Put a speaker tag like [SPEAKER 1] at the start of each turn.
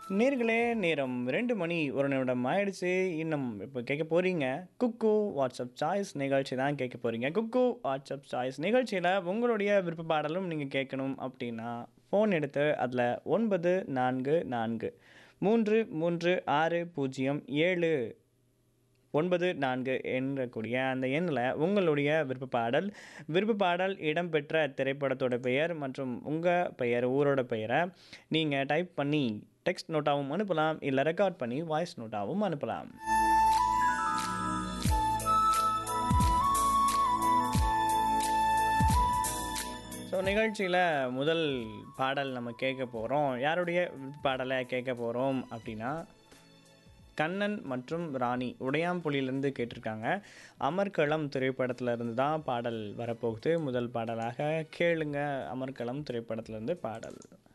[SPEAKER 1] நேர்களே நேரம் ரெண்டு மணி ஒரு நிமிடம் ஆயிடுச்சு இன்னும் இப்போ கேட்க போகிறீங்க குக்கு வாட்ஸ்அப் சாய்ஸ் நிகழ்ச்சி தான் கேட்க போகிறீங்க குக்கு வாட்ஸ்அப் சாய்ஸ் நிகழ்ச்சியில் உங்களுடைய விருப்ப பாடலும் நீங்கள் கேட்கணும் அப்படின்னா ஃபோன் எடுத்து அதில் ஒன்பது நான்கு நான்கு மூன்று மூன்று ஆறு பூஜ்ஜியம் ஏழு ஒன்பது நான்கு எண்ணக்கூடிய அந்த எண்ணில் உங்களுடைய விருப்ப பாடல் விருப்ப பாடல் இடம்பெற்ற திரைப்படத்தோட பெயர் மற்றும் உங்கள் பெயர் ஊரோட பெயரை நீங்கள் டைப் பண்ணி டெக்ஸ்ட் நோட்டாகவும் அனுப்பலாம் இல்லை ரெக்கார்ட் பண்ணி வாய்ஸ் நோட்டாகவும் அனுப்பலாம் ஸோ நிகழ்ச்சியில் முதல் பாடல் நம்ம கேட்க போகிறோம் யாருடைய விருப்ப பாடலை கேட்க போகிறோம் அப்படின்னா கண்ணன் மற்றும் ராணி உடையாம்புலியிலேருந்து கேட்டிருக்காங்க அமர்க்களம் திரைப்படத்துல இருந்து தான் பாடல் வரப்போகுது முதல் பாடலாக கேளுங்க அமர்க்களம் திரைப்படத்துல இருந்து பாடல்